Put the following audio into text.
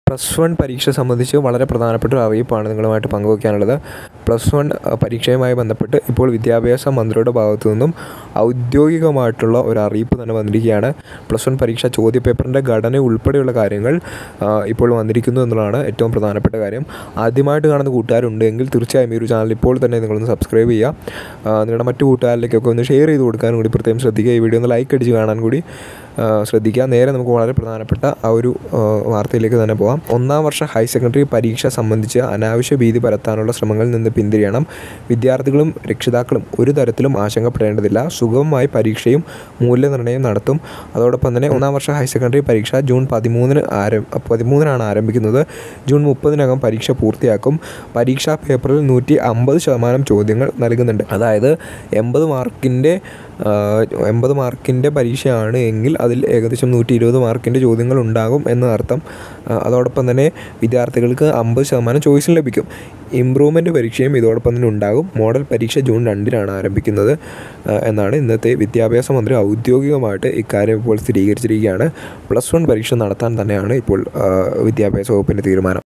plus one പരീക്ഷ സംബന്ധിച്ച് വളരെ പ്രധാനപ്പെട്ട ഒരു അറിയിപ്പാണ് നിങ്ങളുമായിട്ട് പങ്കുവയ്ക്കാനുള്ളത് പ്ലസ് വൺ പരീക്ഷയുമായി ബന്ധപ്പെട്ട് ഇപ്പോൾ വിദ്യാഭ്യാസ മന്ത്രിയുടെ ഭാഗത്തു നിന്നും ഔദ്യോഗികമായിട്ടുള്ള ഒരു അറിയിപ്പ് തന്നെ വന്നിരിക്കുകയാണ് പ്ലസ് വൺ പരീക്ഷ ചോദ്യപേപ്പറിൻ്റെ ഘടന ഉൾപ്പെടെയുള്ള കാര്യങ്ങൾ ആ, ഇപ്പോൾ വന്നിരിക്കുന്നു എന്നുള്ളതാണ് ഏറ്റവും പ്രധാനപ്പെട്ട കാര്യം ആദ്യമായിട്ട് കാണുന്ന കൂട്ടുകാരുണ്ടെങ്കിൽ തീർച്ചയായും ഈ ഒരു ചാനൽ ഇപ്പോൾ തന്നെ നിങ്ങളൊന്ന് സബ്സ്ക്രൈബ് ചെയ്യുക ആ, നിങ്ങളുടെ മറ്റു കൂട്ടുകാരിലേക്കൊക്കെ ഒന്ന് ഷെയർ ചെയ്ത് കൊടുക്കാനും കൂടി പ്രത്യേകം ശ്രദ്ധിക്കുക ഈ വീഡിയോ ഒന്ന് ലൈക്ക് അടിച്ച് കാണാൻ കൂടി ആ, ശ്രദ്ധിക്കുക നേരെ നമുക്ക് വളരെ പ്രധാനപ്പെട്ട ആ ഒരു ആ, വാർത്തയിലേക്ക് തന്നെ പോകാം ഒന്നാം വർഷ ഹയർ സെക്കൻഡറി പരീക്ഷ സംബന്ധിച്ച് അനാവശ്യ ഭീതി പരത്താനുള്ള ശ്രമങ്ങളിൽ നിന്ന് പിന്തിരിയണം വിദ്യാർത്ഥികളും രക്ഷിതാക്കളും ഒരു തരത്തിലും ആശങ്കപ്പെടേണ്ടതില്ല സുഗമമായി പരീക്ഷയും മൂല്യനിർണ്ണയം നടത്തും അതോടൊപ്പം തന്നെ ഒന്നാം വർഷ ഹയർ സെക്കൻഡറി പരീക്ഷ ജൂൺ പതിമൂന്നിന് ആരം പതിമൂന്നിനാണ് ആരംഭിക്കുന്നത് ജൂൺ മുപ്പതിനകം പരീക്ഷ പൂർത്തിയാക്കും പരീക്ഷാ പേപ്പറിൽ നൂറ്റി അമ്പത് ശതമാനം ചോദ്യങ്ങൾ നൽകുന്നുണ്ട് അതായത് എൺപത് മാർക്കിൻ്റെ എൺപത് മാർക്കിൻ്റെ പരീക്ഷയാണ് എങ്കിൽ അതിൽ ഏകദേശം നൂറ്റി ഇരുപത് മാർക്കിൻ്റെ ചോദ്യങ്ങൾ ഉണ്ടാകും എന്ന് അർത്ഥം ആ, അതോടൊപ്പം തന്നെ വിദ്യാർത്ഥികൾക്ക് അമ്പത് ശതമാനം ചോയ്സും ലഭിക്കും ഇമ്പ്രൂവ്മെൻറ്റ് പരീക്ഷയും ഇതോടൊപ്പം തന്നെ ഉണ്ടാകും മോഡൽ പരീക്ഷ ജൂൺ രണ്ടിനാണ് ആരംഭിക്കുന്നത് ആ, എന്നാണ് ഇന്നത്തെ വിദ്യാഭ്യാസ മന്ത്രി ഔദ്യോഗികമായിട്ട് ഇക്കാര്യം ഇപ്പോൾ സ്ഥിരീകരിച്ചിരിക്കുകയാണ് പ്ലസ് വൺ പരീക്ഷ നടത്താൻ തന്നെയാണ് ഇപ്പോൾ ആ, വിദ്യാഭ്യാസ വകുപ്പിൻ്റെ തീരുമാനം